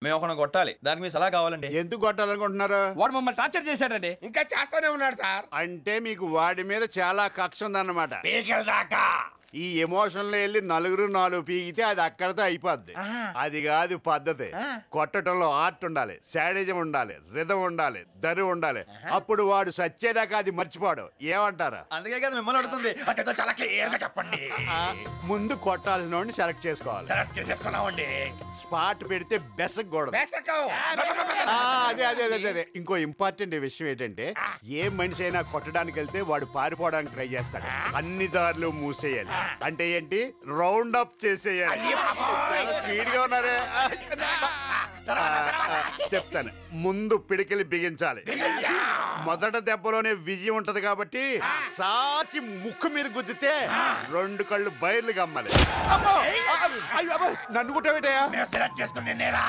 మేము ఒకరిని కొట్టాలి దానికి మీ సలహా కావాలండి ఎందుకు కొట్టాలనుకుంటున్నారు వాడు మమ్మల్ని టార్చర్ చేశాడండి ఇంకా చేస్తానే ఉన్నాడు సార్ అంటే మీకు వాడి మీద చాలా కక్ష ఉందన్నమాట పీకల దాకా ఈ ఎమోషన్ లో వెళ్ళి నలుగురు నాలుగు పీకితే అది అక్కడితో అయిపోద్ది అది కాదు పద్ధతి కొట్టడంలో ఆర్ట్ ఉండాలి శాడిజం ఉండాలి రిధం ఉండాలి దరి ఉండాలి అప్పుడు వాడు సచ్చేదాకా అది మర్చిపోడు ఏమంటారు అందుకే కదా మిమ్మల్ని అడుగుతుంది అదేదో చాలా క్లియర్ గా చెప్పండి ఆ, ముందు కొట్టాల్సిన వాడిని సెలెక్ట్ చేసుకోవాలి సెలెక్ట్ చేసేసుకున్నామండి స్పాట్ పెడితే బెసకూడదు బేసకం ఆ, అదే అదే అదే అదే, అదే ఇంకో ఇంపార్టెంట్ విషయం ఏంటంటే ఏ మనిషి అయినా కొట్టడానికి వెళ్తే వాడు పారిపోవడానికి ట్రై చేస్తాడు అన్ని దారులు మూసేయాలి అంటే ఏంటి రౌండ్ అప్ చేసేయాలి చాలా స్పీడ్ గా ఉన్నారే ఆ, ఆ, చెప్తాను ముందు పిడికిలి బిగించాలి మొదట దెబ్బలోనే విజయం ఉంటది కాబట్టి సాచి ముక్కు మీద గుద్దితే రెండు కళ్ళు బయర్లు గమ్మాలి అమ్మో! ఆ, అయ్యో, అబ్బో! నన్ను కుట్టబెట్టయా సెలెక్ట్ చేసుకుని నేరా